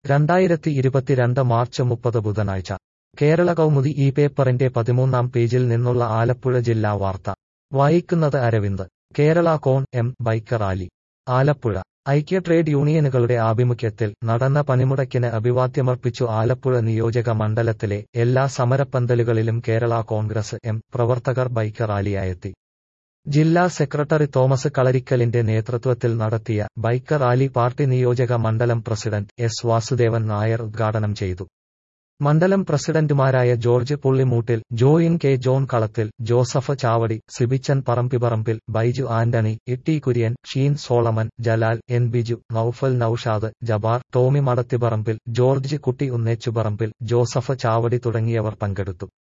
രണ്ടായിരത്തി ഇരുപത്തിരണ്ട് മാർച്ച് മുപ്പത് ബുധനാഴ്ച കേരള കൗമുദി ഈ പേപ്പറിന്റെ പതിമൂന്നാം പേജിൽ നിന്നുള്ള ആലപ്പുഴ ജില്ലാ വാർത്ത വായിക്കുന്നത് അരവിന്ദ് കേരള കോൺ എം ബൈക്ക് റാലി ആലപ്പുഴ ഐക്യ ട്രേഡ് യൂണിയനുകളുടെ ആഭിമുഖ്യത്തിൽ നടന്ന പണിമുടക്കിന് അഭിവാദ്യമർപ്പിച്ചു ആലപ്പുഴ നിയോജക മണ്ഡലത്തിലെ എല്ലാ സമരപ്പന്തലുകളിലും കേരള കോൺഗ്രസ് എം പ്രവർത്തകർ ബൈക്ക് റാലിയായെത്തി ജില്ലാ സെക്രട്ടറി തോമസ് കളരിക്കലിന്റെ നേതൃത്വത്തിൽ നടത്തിയ ബൈക്ക് റാലി പാർട്ടി നിയോജക മണ്ഡലം പ്രസിഡന്റ് എസ് വാസുദേവൻ നായർ ഉദ്ഘാടനം ചെയ്തു മണ്ഡലം പ്രസിഡന്റുമാരായ ജോർജ് പുള്ളിമൂട്ടിൽ ജോയിൻ K John Kalathil Joseph Chavadi Sibichan Parambiparambil Baiju Antony Itty Kurian Sheen Solomon Jalal N Biju Noufal Noushad Jabbar Tomy Madathipparambil George Kutty Unnechuparambil Joseph ചാവടി തുടങ്ങിയവർ പങ്കെടുത്തു